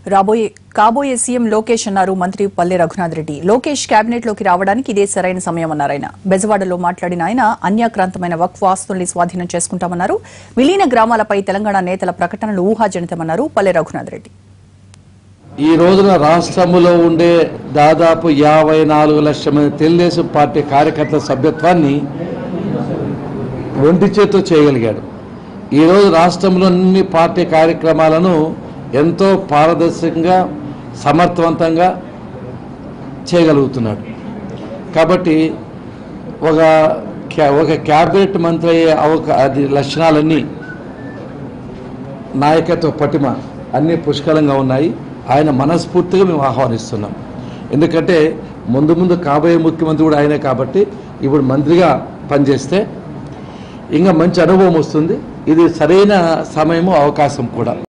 రాబోయే కాబోయే సీఎం లోకేష్ అన్నారు మంత్రి పల్లె రఘునాథ్ రెడ్డి లోకేష్ కేబినెట్ లోకి రావడానికి ఇదే సరైన సమయం అన్నారు ఆయన బెజవాడలో మాట్లాడిన ఆయన అన్యాక్రాంతమైన వక్ఫ్ ఆస్తుల్ని స్వాధీనం చేసుకుంటామన్నారు విలీన గ్రామాలపై తెలంగాణ నేతల ప్రకటనలు ఊహాజనితమన్నారు పల్లె రఘునాథ్ రెడ్డి ఈ రోజున రాష్ట్రంలో ఉండే దాదాపు యాభై నాలుగు లక్షల మంది తెలుగుదేశం పార్టీ కార్యకర్తల సభ్యత్వాన్ని ఒంటి చేత్తో చేయగలిగాడు ఈరోజు రాష్ట్రంలో అన్ని పార్టీ కార్యక్రమాలను ఎంతో పారదర్శకంగా సమర్థవంతంగా చేయగలుగుతున్నాడు కాబట్టి ఒక క్యా- ఒక క్యాబినెట్ మంత్రి అయ్యే అవకా అది లక్షణాలన్నీ నాయకత్వ పటిమ అన్నీ పుష్కలంగా ఉన్నాయి ఆయన మనస్ఫూర్తిగా మేము ఆహ్వానిస్తున్నాం ఎందుకంటే ముందు ముందు కాబోయే ముఖ్యమంత్రి కూడా ఆయనే కాబట్టి ఇప్పుడు మంత్రిగా పనిచేస్తే ఇంకా మంచి అనుభవం వస్తుంది ఇది సరైన సమయము అవకాశం కూడా